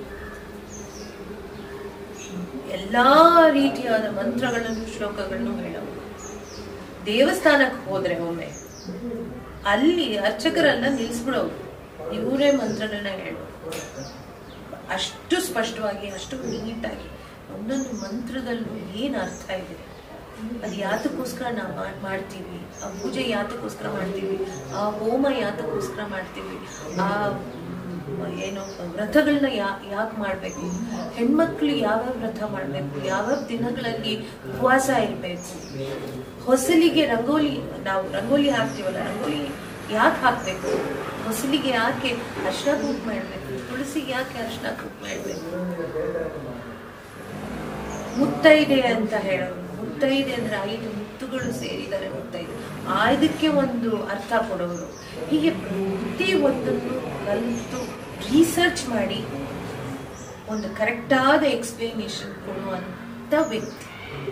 [SPEAKER 1] ಎಲ್ಲಾ ರೀತಿಯಾದ ಮಂತ್ರಗಳನ್ನು ಶ್ಲೋಕಗಳನ್ನು ಹೇಳೋರು ದೇವಸ್ಥಾನಕ್ಕೆ ಹೋದ್ರೆ ಒಮ್ಮೆ ಅಲ್ಲಿ ಅರ್ಚಕರನ್ನ ನಿಲ್ಸ್ಬಿಡೋರು ಇವರೇ ಮಂತ್ರಗಳನ್ನ ಹೇಳೋರು ಅಷ್ಟು ಸ್ಪಷ್ಟವಾಗಿ ಅಷ್ಟು ನೀಟಾಗಿ ಒಂದೊಂದು ಮಂತ್ರದಲ್ಲೂ ಏನ್ ಅರ್ಥ ಇದೆ ಅದು ಯಾತಕ್ಕೋಸ್ಕರ ನಾವು ಮಾಡ್- ಮಾಡ್ತೀವಿ ಆ ಪೂಜೆ ಯಾತಕ್ಕೋಸ್ಕರ ಮಾಡ್ತೀವಿ ಆ ಹೋಮ ಯಾತಕ್ಕೋಸ್ಕರ ಮಾಡ್ತೀವಿ ಆ ಮ್, ಏನು ವ್ರತಗಳನ್ನ ಯಾ ಯಾಕೆ ಮಾಡ್ಬೇಕು ಹೆಣ್ಮಕ್ಳು ಯಾವ್ಯಾವ ವ್ರತ ಮಾಡ್ಬೇಕು ಯಾವ್ಯಾವ ದಿನಗಳಲ್ಲಿ ಉಪವಾಸ ಇರಬೇಕು ಹೊಸಲಿಗೆ ರಂಗೋಲಿ ನಾವು ರಂಗೋಲಿ ಹಾಕ್ತೀವಲ್ಲ ರಂಗೋಲಿ ಯಾಕೆ ಹಾಕ್ಬೇಕು ಹೊಸಲಿಗೆ ಯಾಕೆ ಅರ್ಶಿನ ಕುಂಕುಮ ಮಾಡ್ಬೇಕು ತುಳಸಿಗೆ ಯಾಕೆ ಅರ್ಶಿನ ಕುಂಕುಮ ಮಾಡ್ಬೇಕು ಮುತ್ತೈದೆ ಅಂತ ಹೇಳೋರು ಮುತ್ತೈದೆ ಅಂದ್ರೆ ಐದು ಮುತ್ತುಗಳು ಸೇರಿದರೆ ಮುತ್ತೈದೆ ಆಯ್ದಕ್ಕೆ ಒಂದು ಅರ್ಥ ಕೊಡೋರು ಹೀಗೆ ಪ್ರತಿ ಒಂದನ್ನು ಕಲಿತು ರಿಸರ್ಚ್ ಮಾಡಿ ಒಂದು ಕರೆಕ್ಟಾದ ಎಕ್ಸ್ಪ್ಲನೇಷನ್ ಕೊಡುವಂತ ವ್ಯಕ್ತಿ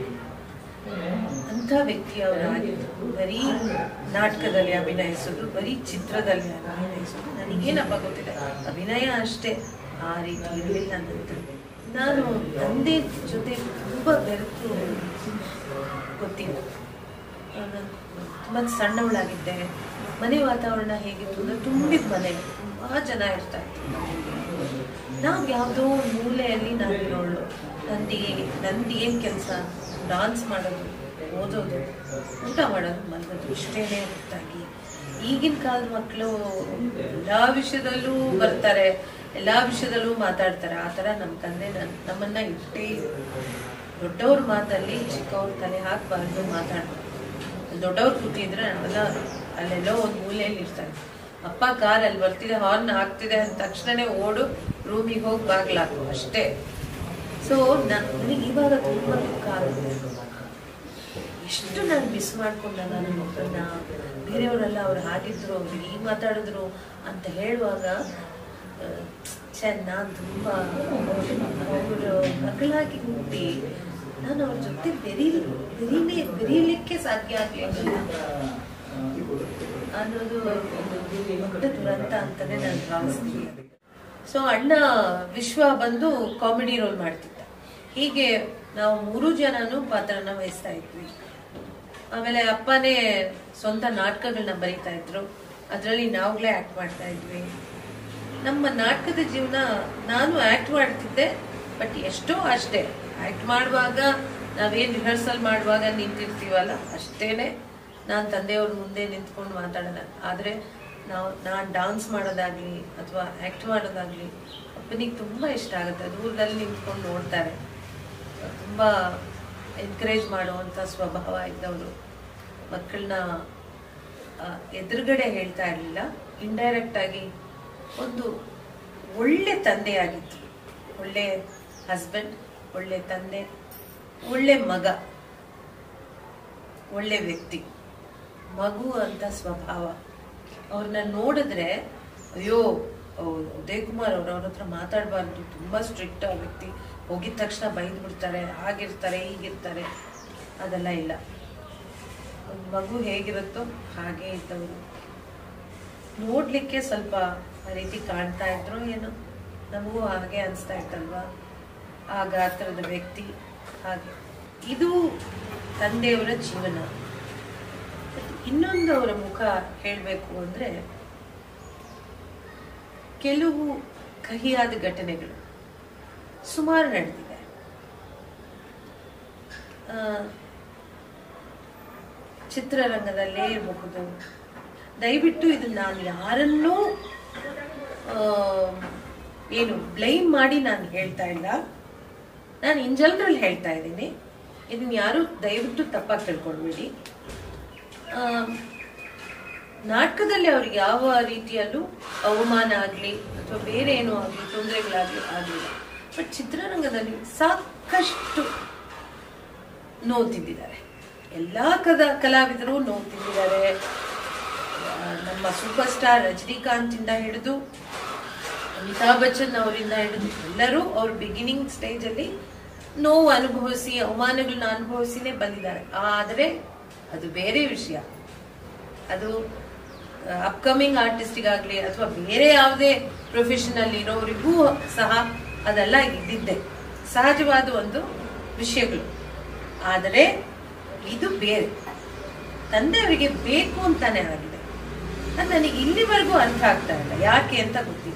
[SPEAKER 1] ಅಂತ ವ್ಯಕ್ತಿ ಅವರಾಗಿದ್ದು ಬರೀ ನಾಟಕದಲ್ಲಿ ಅಭಿನಯಿಸೋದು ಬರೀ ಚಿತ್ರದಲ್ಲಿ ಅಭಿನಯಿಸೋದು ನನಗೇನಪ್ಪ ಗೊತ್ತಿದೆ ಅಭಿನಯ ಅಷ್ಟೇ ಆ ರೀತಿ ಇರಲಿಲ್ಲ ನಂತರ ನಾನು ತಂದೆ ಜೊತೆ ತುಂಬ ಬೆರೆತು ಗೊತ್ತಿಲ್ಲ ನಾನು ತುಂಬ ಸಣ್ಣವಳಾಗಿದ್ದೆ ಮನೆ ವಾತಾವರಣ ಹೇಗಿತ್ತು ಅಂದ್ರೆ ತುಂಬಿದ ಮನೆ ತುಂಬಾ ಜನ ಇರ್ತಾ ಇದ್ರು ನಾವು ಯಾವುದೋ ಒಂದು ಮೂಲೆಯಲ್ಲಿ ನಾನು ಇರೋಳು ನಂದಿ ನಂದು ಏನು ಕೆಲಸ ಡಾನ್ಸ್ ಮಾಡೋದು ಓದೋದು ಊಟ ಮಾಡೋದು ಮಲಗೋದು ಇಷ್ಟೇನೆ ಹೊತ್ತಾಗಿ ಈಗಿನ ಕಾಲದ ಮಕ್ಕಳು ಎಲ್ಲಾ ವಿಷಯದಲ್ಲೂ ಬರ್ತಾರೆ ಎಲ್ಲಾ ವಿಷಯದಲ್ಲೂ ಮಾತಾಡ್ತಾರೆ ಆ ಥರ ನಮ್ಮ ತಂದೆ ನನ್ ನಮ್ಮನ್ನ ಇಟ್ಟೇ ಇಲ್ಲ. ದೊಡ್ಡವ್ರ ಮಾತಲ್ಲಿ ಚಿಕ್ಕವ್ರ ತಲೆ ಹಾಕಬಾರ್ದು ಮಾತಾಡ್ಬಾರ್ದು ದೊಡ್ಡವ್ರು ಕೂತಿದ್ರೆ ನಾವೆಲ್ಲ ಅಲ್ಲೆಲ್ಲೋ ಒಂದು ಮೂಲೆಯಲ್ಲಿ ಇರ್ತಾರೆ ಅಪ್ಪ ಕಾರ್ ಅಲ್ಲಿ ಬರ್ತಿದೆ ಹಾರ್ನ್ ಆಗ್ತಿದೆ ಅಂದ ತಕ್ಷಣನೇ ಓಡು ರೂಮಿಗೆ ಹೋಗಿ ಬಾಗ್ಲಾಕು ಅಷ್ಟೇ ಸೊ ನನಗೆ ಇವಾಗ ತುಂಬ ದುಃಖ ಆಗುತ್ತೆ ಎಷ್ಟು ನಾನು ಮಿಸ್ ಮಾಡ್ಕೊಂಡ ನನ್ನ ಮಕ್ಕಳನ್ನ ಬೇರೆಯವರೆಲ್ಲ ಅವ್ರು ಹಾಗಿದ್ರು ಅವ್ರು ಹೀಗೆ ಮಾತಾಡಿದ್ರು ಅಂತ ಹೇಳುವಾಗ ಛೆ ನಾನು ತುಂಬ ಅವರು ಮಕ್ಕಳಾಗಿ ಹುಟ್ಟಿ ನಾನು ಅವ್ರ ಜೊತೆ ಬೆರೀ ಬೆರೀಲಿ ಬೆರೀಲಿಕ್ಕೆ ಸಾಧ್ಯ ಆಗಲಿಲ್ಲ ಅನ್ನೋದು ಒಂದು ದೊಡ್ಡ ದುರಂತ ಅಂತಾನೆ ನಾನು ಭಾವಿಸ್ತೀನಿ ಸೊ ಅಣ್ಣ ವಿಶ್ವ ಬಂದು ಕಾಮಿಡಿ ರೋಲ್ ಮಾಡ್ತಿದ್ದ ಹೀಗೆ ನಾವು ಮೂರು ಜನನು ಪಾತ್ರನ ವಹಿಸ್ತಾ ಇದ್ವಿ ಆಮೇಲೆ ಅಪ್ಪನೇ ಸ್ವಂತ ನಾಟಕಗಳನ್ನ ಬರೀತಾ ಇದ್ರು ಅದರಲ್ಲಿ ನಾವುಗಳೇ ಆಕ್ಟ್ ಮಾಡ್ತಾ ಇದ್ವಿ ನಮ್ಮ ನಾಟಕದ ಜೀವನ ನಾನು ಆಕ್ಟ್ ಮಾಡ್ತಿದ್ದೆ ಬಟ್ ಎಷ್ಟೋ ಅಷ್ಟೇ ಆಕ್ಟ್ ಮಾಡುವಾಗ ನಾವೇನ್ ರಿಹರ್ಸಲ್ ಮಾಡುವಾಗ ನಿಂತಿರ್ತೀವಲ್ಲ ಅಷ್ಟೇನೆ ನಾನು ತಂದೆಯವ್ರ ಮುಂದೆ ನಿಂತ್ಕೊಂಡು ಮಾತಾಡೋಣ ಆದ್ರೆ ನಾವು ನಾನು ಡಾನ್ಸ್ ಮಾಡೋದಾಗ್ಲಿ ಅಥವಾ ಆಕ್ಟ್ ಮಾಡೋದಾಗ್ಲಿ ಅಪ್ಪನಿಗೆ ತುಂಬಾ ಇಷ್ಟ ಆಗುತ್ತೆ ದೂರದಲ್ಲಿ ನಿಂತ್ಕೊಂಡು ನೋಡ್ತಾರೆ ತುಂಬಾ ಎನ್ಕರೇಜ್ ಮಾಡುವಂತ ಸ್ವಭಾವ ಇದ್ದವರು ಮಕ್ಕಳನ್ನ ಎದುರುಗಡೆ ಹೇಳ್ತಾ ಇರಲಿಲ್ಲ ಇಂಡೈರೆಕ್ಟ್ ಆಗಿ ಒಂದು ಒಳ್ಳೆ ತಂದೆಯಾಗಿತ್ತು ಒಳ್ಳೆ ಹಸ್ಬೆಂಡ್ ಒಳ್ಳೆ ತಂದೆ ಒಳ್ಳೆ ಮಗ ಒಳ್ಳೆ ವ್ಯಕ್ತಿ ಮಗು ಅಂತ ಸ್ವಭಾವ ಅವ್ರನ್ನ ನೋಡಿದ್ರೆ ಅಯ್ಯೋ ಅವ್ರು ಉದಯ್ ಕುಮಾರ್ ಅವ್ರ ಅವ್ರ ಹತ್ರ ಮಾತಾಡಬಾರ್ದು ತುಂಬಾ ಸ್ಟ್ರಿಕ್ಟ್ ಆ ವ್ಯಕ್ತಿ ಹೋಗಿದ ತಕ್ಷಣ ಬೈದು ಬಿಡ್ತಾರೆ ಆಗಿರ್ತಾರೆ ಹೀಗಿರ್ತಾರೆ ಅದೆಲ್ಲ ಇಲ್ಲ ಒಂದು ಮಗು ಹೇಗಿರುತ್ತೋ ಹಾಗೆ ಇದ್ದವರು ನೋಡ್ಲಿಕ್ಕೆ ಸ್ವಲ್ಪ ಆ ರೀತಿ ಕಾಣ್ತಾ ಇದ್ರು ಏನೋ ನಮಗೂ ಹಾಗೆ ಅನಿಸ್ತಾ ಇತ್ತಲ್ವಾ ಆ ಗಾತ್ರದ ವ್ಯಕ್ತಿ ಹಾಗೆ ಇದು ತಂದೆಯವರ ಜೀವನ ಇನ್ನೊಂದು ಅವರ ಮುಖ ಹೇಳಬೇಕು ಅಂದ್ರೆ ಕೆಲವು ಕಹಿಯಾದ ಘಟನೆಗಳು ಸುಮಾರು ನಡೆದಿದೆ ಆ, ಚಿತ್ರರಂಗದಲ್ಲೇ ಇರಬಹುದು ದಯವಿಟ್ಟು ಇದು ನಾನು ಯಾರನ್ನೂ ಆ, ಏನು ಬ್ಲೈಮ್ ಮಾಡಿ ನಾನು ಹೇಳ್ತಾ ಇಲ್ಲ ನಾನು ಇನ್ ಜನರಲ್ ಹೇಳ್ತಾ ಇದ್ದೀನಿ ಇದನ್ನ ಯಾರು ದಯವಿಟ್ಟು ತಪ್ಪಾಗಿ ತಿಳ್ಕೊಳ್ಬೇಡಿ ಆ, ನಾಟಕದಲ್ಲಿ ಅವ್ರಿಗೆ ಯಾವ ರೀತಿಯಲ್ಲೂ ಅವಮಾನ ಆಗಲಿ ಅಥವಾ ಬೇರೆ ಏನೋ ಆಗಲಿ ತೊಂದರೆಗಳಾಗಲಿ ಆಗಲಿಲ್ಲ ಬಟ್ ಚಿತ್ರರಂಗದಲ್ಲಿ ಸಾಕಷ್ಟು ನೋವು ತಿಂದಿದ್ದಾರೆ ಎಲ್ಲ ಕದ ಕಲಾವಿದರು ನೋವು ತಿಂದಿದ್ದಾರೆ ಆ, ನಮ್ಮ ಸೂಪರ್ ಸ್ಟಾರ್ ರಜನಿಕಾಂತ್ ಇಂದ ಹಿಡಿದು ಅಮಿತಾಬ್ ಬಚ್ಚನ್ ಅವರಿಂದ ಹಿಡಿದು ಎಲ್ಲರೂ ಅವ್ರ ಬಿಗಿನಿಂಗ್ ಸ್ಟೇಜ್ ಅಲ್ಲಿ ನೋವು ಅನುಭವಿಸಿ ಅವಮಾನಗಳನ್ನ ಅನುಭವಿಸಿನೇ ಬಂದಿದ್ದಾರೆ ಆದರೆ ಅದು ಬೇರೆ ವಿಷಯ ಅದು ಅಪ್ಕಮಿಂಗ್ ಆರ್ಟಿಸ್ಟಿಗಾಗ್ಲಿ ಅಥವಾ ಬೇರೆ ಯಾವುದೇ ಪ್ರೊಫೆಷನಲ್ ಇರೋರಿಗೂ ಸಹ ಅದೆಲ್ಲ ಇದ್ದಿದ್ದೆ ಸಹಜವಾದ ಒಂದು ವಿಷಯಗಳು ಆದರೆ ಇದು ಬೇರೆ ತಂದೆಯವರಿಗೆ ಬೇಕು ಅಂತಾನೆ ಆಗಿದೆ ಅದು ನನಗೆ ಇಲ್ಲಿವರೆಗೂ ಅರ್ಥ ಆಗ್ತಾ ಇಲ್ಲ ಯಾಕೆ ಅಂತ ಗೊತ್ತಿಲ್ಲ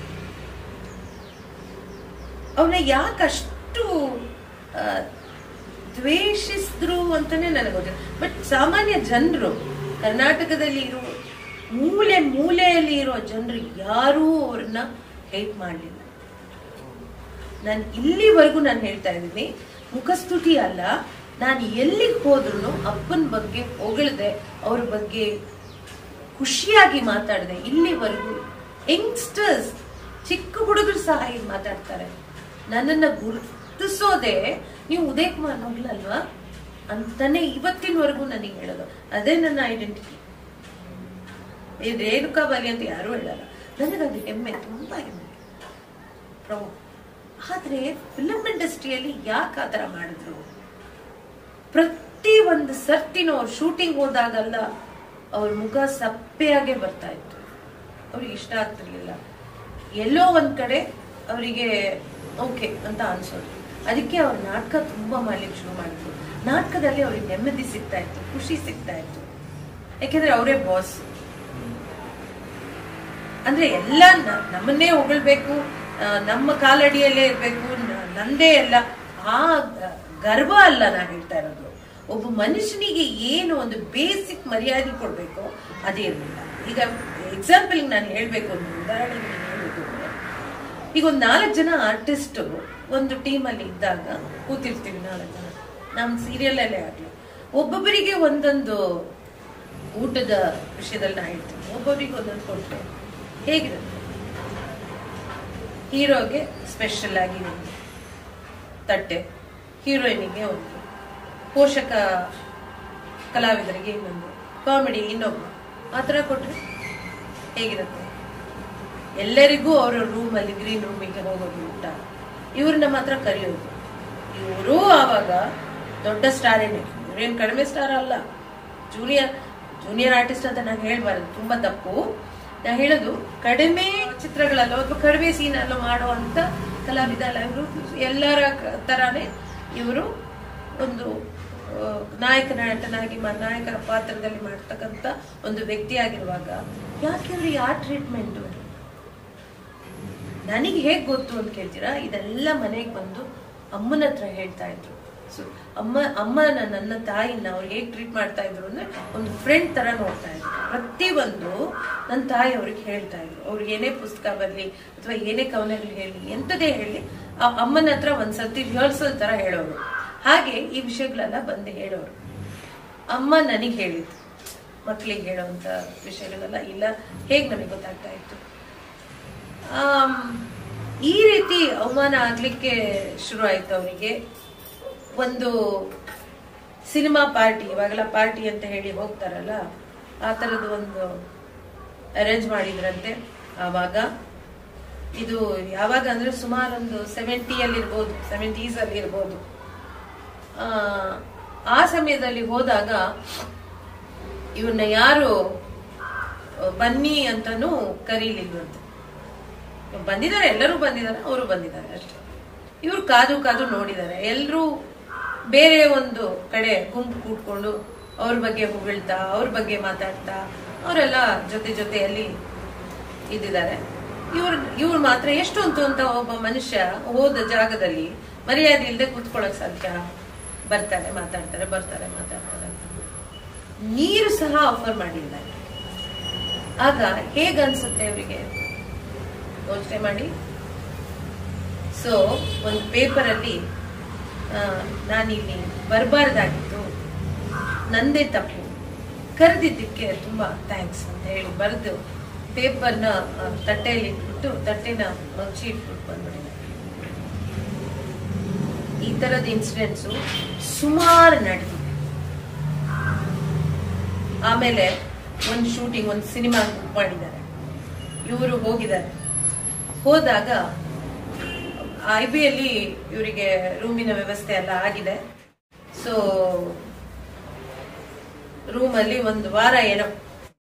[SPEAKER 1] ಅವನ ಯಾಕಷ್ಟು ಆ, ದ್ವೇಷಿಸಿದ್ರು ಅಂತಾನೆ ನನಗೆ ಗೊತ್ತಿಲ್ಲ ಬಟ್ ಸಾಮಾನ್ಯ ಜನರು ಕರ್ನಾಟಕದಲ್ಲಿ ಇರೋ ಮೂಲೆ ಮೂಲೆಯಲ್ಲಿ ಇರೋ ಜನರು ಯಾರೂ ಅವ್ರನ್ನ ಹೇಟ್ ಮಾಡಲಿಲ್ಲ ನಾನು ಇಲ್ಲಿವರೆಗೂ ನಾನು ಹೇಳ್ತಾ ಇದ್ದೀನಿ ಮುಖಸ್ತುತಿ ಅಲ್ಲ ನಾನು ಎಲ್ಲಿಗೆ ಹೋದ್ರು ಅಪ್ಪನ ಬಗ್ಗೆ ಹೊಗಳದೆ ಅವ್ರ ಬಗ್ಗೆ ಖುಷಿಯಾಗಿ ಮಾತಾಡಿದೆ ಇಲ್ಲಿವರೆಗೂ ಯಂಗ್ಸ್ಟರ್ಸ್ ಚಿಕ್ಕ ಹುಡುಗರು ಸಹ ಈಗ ಮಾತಾಡ್ತಾರೆ ನನ್ನನ್ನ ಗುರುತಿಸೋದೆ ನೀವು ಉದಯ್ ಕುಮಾರ್ ಮಗಳಲ್ವಾ ಅಂತಾನೆ ಇವತ್ತಿನವರೆಗೂ ನನಗೆ ಹೇಳೋದು ಅದೇ ನನ್ನ ಐಡೆಂಟಿಟಿ ಈ ರೇಣುಕಾ ಬಾಲಿ ಅಂತ ಯಾರೂ ಹೇಳಲ್ಲ ನನಗದು ಹೆಮ್ಮೆ ತುಂಬಾ ಹೆಮ್ಮೆ ಪ್ರೌಡ್ ಆದ್ರೆ ಫಿಲಂ ಇಂಡಸ್ಟ್ರಿಯಲ್ಲಿ ಯಾಕೆ ಆ ಥರ ಮಾಡಿದ್ರು ಪ್ರತಿ ಒಂದು ಸರ್ತಿನೂ ಅವ್ರು ಶೂಟಿಂಗ್ ಹೋದಾಗಲ್ಲ ಅವ್ರ ಮುಖ ಸಪ್ಪೆಯಾಗೆ ಬರ್ತಾ ಇತ್ತು ಅವ್ರಿಗೆ ಇಷ್ಟ ಆಗ್ತಿರ್ಲಿಲ್ಲ ಎಲ್ಲೋ ಒಂದ್ ಕಡೆ ಅವರಿಗೆ ಓಕೆ ಅಂತ ಅನ್ಸೋದು ಅದಕ್ಕೆ ಅವ್ರ ನಾಟಕ ತುಂಬಾ ಮಾಡ್ಲಿಕ್ಕೆ ಶುರು ಮಾಡಿದ್ರು ನಾಟಕದಲ್ಲಿ ಅವ್ರಿಗೆ ನೆಮ್ಮದಿ ಸಿಗ್ತಾ ಇತ್ತು ಖುಷಿ ಸಿಗ್ತಾ ಇತ್ತು ಯಾಕೆಂದ್ರೆ ಅವರೇ ಬಾಸ್ ಅಂದ್ರೆ ಎಲ್ಲ ನ- ನಮ್ಮನ್ನೇ ಹೊಗಳ್ಬೇಕು ಆ, ನಮ್ಮ ಕಾಲಡಿಯಲ್ಲೇ ಇರ್ಬೇಕು ನ- ನಂದೇ ಎಲ್ಲ ಆ ಗ- ಗರ್ವ ಅಲ್ಲ ನಾ ಹೇಳ್ತಾ ಇರೋದು ಒಬ್ಬ ಮನುಷ್ಯನಿಗೆ ಏನು ಒಂದು ಬೇಸಿಕ್ ಮರ್ಯಾದೆ ಕೊಡ್ಬೇಕು ಅದೇ ಇರಲಿಲ್ಲ ಈಗ ಎಕ್ಸಾಂಪಲ್ ನಾನು ಹೇಳ್ಬೇಕು ಒಂದು ಉದಾಹರಣೆಗೆ ನಾನು ಹೇಳ್ಬೇಕು ಅಂದ್ರೆ, ಈಗ ಒಂದು ನಾಲ್ಕು ಜನ ಆರ್ಟಿಸ್ಟ್ ಒಂದು ಟೀಮ್ ಅಲ್ಲಿ ಇದ್ದಾಗ ಕೂತಿರ್ತೀವಿ ನಾಲ್ಕು ಜನ ನಮ್ಮ ಸೀರಿಯಲ್ ಅಲ್ಲೇ ಆಗ್ಲಿ ಒಬ್ಬೊಬ್ಬರಿಗೆ ಒಂದೊಂದು ಊಟದ ವಿಷಯದಲ್ಲಿ ನಾ ಹೇಳ್ತೀನಿ ಒಬ್ಬೊಬ್ಬರಿಗೆ ಒಂದೊಂದು ಕೊಟ್ಟರೆ ಹೇಗಿರುತ್ತೆ ಹೀರೋಗೆ ಸ್ಪೆಷಲ್ ಆಗಿ ಒಂದು ತಟ್ಟೆ ಹೀರೋಯಿನಿಗೆ ಒಂದು ಪೋಷಕ ಕಲಾವಿದರಿಗೆ ಇನ್ನೊಂದು ಕಾಮಿಡಿ ಇನ್ನೊಬ್ಬ ಆ ಥರ ಕೊಟ್ರೆ ಹೇಗಿರುತ್ತೆ ಎಲ್ಲರಿಗೂ ಅವರ ರೂಮಲ್ಲಿ ಗ್ರೀನ್ ರೂಮಿಗೆ ಹೋಗೋದು ಊಟ ಇವ್ರನ್ನ ಮಾತ್ರ ಕರೆಯೋದು ಇವರು ಆವಾಗ ದೊಡ್ಡ ಸ್ಟಾರ್ ಏನೇ ಇವ್ರೇನು ಕಡಿಮೆ ಸ್ಟಾರ್ ಅಲ್ಲ ಜೂನಿಯರ್ ಜೂನಿಯರ್ ಆರ್ಟಿಸ್ಟ್ ಅಂತ ನಾನು ಹೇಳ್ಬಾರ್ದು ತುಂಬಾ ತಪ್ಪು ನಾ ಹೇಳೋದು ಕಡಿಮೆ ಚಿತ್ರಗಳಲ್ಲೋ ಅಥವಾ ಕಡಿಮೆ ಸೀನಲ್ಲೋ ಮಾಡುವಂತ ಕಲಾವಿದ ಅಲ್ಲ ಇವರು ಎಲ್ಲರ ಕ- ತರಾನೇ ಇವರು ಒಂದು ಆ, ನಾಯಕ ನಟನಾಗಿ ಮ- ನಾಯಕರ ಪಾತ್ರದಲ್ಲಿ ಮಾಡ್ತಕ್ಕಂಥ ಒಂದು ವ್ಯಕ್ತಿ ಆಗಿರುವಾಗ ಯಾಕೆ ಇವ್ರಿಗೆ ಆ ಟ್ರೀಟ್ಮೆಂಟ್ ನನಗೆ ಹೇಗೆ ಗೊತ್ತು ಅಂತ ಕೇಳ್ತೀರಾ ಇದೆಲ್ಲ ಮನೆಗೆ ಬಂದು ಅಮ್ಮನ ಹತ್ರ ಹೇಳ್ತಾ ಇದ್ರು ಸೊ ಅಮ್ಮ ಅಮ್ಮ ನ- ನನ್ನ ತಾಯಿನ ಅವ್ರು ಹೇಗೆ ಟ್ರೀಟ್ ಮಾಡ್ತಾ ಇದ್ರು ಅಂದ್ರೆ ಒಂದು ಫ್ರೆಂಡ್ ತರ ನೋಡ್ತಾ ಇದ್ರು ಪ್ರತಿಯೊಂದು ನನ್ನ ತಾಯಿ ಅವ್ರಿಗೆ ಹೇಳ್ತಾ ಇದ್ರು ಅವ್ರಿಗೆ ಏನೇ ಪುಸ್ತಕ ಬರಲಿ ಅಥವಾ ಏನೇ ಕವನಗಳು ಹೇಳಿ ಎಂಥದೇ ಹೇಳಿ ಆ ಅಮ್ಮನ ಹತ್ರ ಒಂದ್ಸತಿ ರಿಹರ್ಸಲ್ ತರ ಹೇಳೋರು ಹಾಗೆ ಈ ವಿಷಯಗಳೆಲ್ಲ ಬಂದು ಹೇಳೋರು ಅಮ್ಮ ನನಗೆ ಹೇಳಿದ್ದು ಮಕ್ಕಳಿಗೆ ಹೇಳೋವಂಥ ವಿಷಯಗಳೆಲ್ಲ ಇಲ್ಲ ಹೇಗೆ ನಮಗೆ ಗೊತ್ತಾಗ್ತಾ ಇತ್ತು ಆಮ್, ಈ ರೀತಿ ಅವಮಾನ ಆಗ್ಲಿಕ್ಕೆ ಶುರು ಆಯ್ತು ಅವನಿಗೆ ಒಂದು ಸಿನಿಮಾ ಪಾರ್ಟಿ ಇವಾಗೆಲ್ಲ ಪಾರ್ಟಿ ಅಂತ ಹೇಳಿ ಹೋಗ್ತಾರಲ್ಲ ಆ ಥರದ್ದು ಒಂದು ಅರೇಂಜ್ ಮಾಡಿದ್ರಂತೆ ಆವಾಗ ಇದು ಯಾವಾಗ ಅಂದ್ರೆ ಸುಮಾರು ಒಂದು ಸೆವೆಂಟಿಯಲ್ಲಿ ಇರ್ಬೋದು ಸೆವೆಂಟೀಸ್ ಅಲ್ಲಿ ಇರ್ಬೋದು ಆ, ಆ ಸಮಯದಲ್ಲಿ ಹೋದಾಗ ಇವನ್ನ ಯಾರು ಆ, ಬನ್ನಿ ಅಂತಾನೂ ಕರೀಲಿಲ್ವಂತೆ ಬಂದಿದ್ದಾರೆ ಎಲ್ಲರೂ ಬಂದಿದ್ದಾರೆ ಅವರು ಬಂದಿದ್ದಾರೆ ಅಷ್ಟೇ ಇವ್ರು ಕಾದು ಕಾದು ನೋಡಿದ್ದಾರೆ ಎಲ್ಲರೂ ಬೇರೆ ಒಂದು ಕಡೆ ಗುಂಪು ಕೂತ್ಕೊಂಡು ಅವ್ರ ಬಗ್ಗೆ ಹೊಗಳ್ತಾ ಅವ್ರ ಬಗ್ಗೆ ಮಾತಾಡ್ತಾ ಅವರೆಲ್ಲ ಜೊತೆ ಜೊತೆಯಲ್ಲಿ ಇದ್ದಿದ್ದಾರೆ ಇವ್ರು ಇವ್ರು ಮಾತ್ರ ಎಷ್ಟು ಅಂತ ಅಂತ ಒಬ್ಬ ಮನುಷ್ಯ ಹೋದ ಜಾಗದಲ್ಲಿ ಮರ್ಯಾದೆ ಇಲ್ಲದೆ ಕೂತ್ಕೊಳ್ಳೋಕ್ ಸಾಧ್ಯ ಬರ್ತಾರೆ ಮಾತಾಡ್ತಾರೆ ಬರ್ತಾರೆ ಮಾತಾಡ್ತಾರೆ ಅಂತ ನೀರು ಸಹ ಆಫರ್ ಮಾಡಿಲ್ಲ ಆಗ ಹೇಗ ಅನ್ಸುತ್ತೆ ಅವರಿಗೆ ಯೋಚನೆ ಮಾಡಿ ಸೊ ಒಂದು ಪೇಪರ್ ಅಲ್ಲಿ ನಾನಿಲ್ಲಿ ಬರಬಾರ್ದಾಗಿತ್ತು ನಂದೇ ತಪ್ಪು ಕರೆದಿದ್ದಕ್ಕೆ ತುಂಬಾ ಥ್ಯಾಂಕ್ಸ್ ಅಂತ ಹೇಳಿ ಬರೆದು ಪೇಪರ್ನ ತಟ್ಟೆಯಲ್ಲಿ ಇಟ್ಬಿಟ್ಟು ತಟ್ಟೆನ ಮಗ್ಚಿ ಇಟ್ಬಿಟ್ಟು ಬಂದ್ಬಿಟ್ಟಿದೆ ಈ ತರದ ಇನ್ಸಿಡೆಂಟ್ಸು ಸುಮಾರು ನಡೆದಿದೆ ಆಮೇಲೆ ಒಂದು ಶೂಟಿಂಗ್ ಒಂದು ಸಿನಿಮಾ ಬುಕ್ ಮಾಡಿದ್ದಾರೆ ಇವರು ಹೋಗಿದ್ದಾರೆ ಹೋದಾಗ ಐ ಬಿ ಅಲ್ಲಿ ಇವರಿಗೆ ರೂಮಿನ ವ್ಯವಸ್ಥೆ ಎಲ್ಲ ಆಗಿದೆ ಸೊ ರೂಮಲ್ಲಿ ಒಂದು ವಾರ ಏನೋ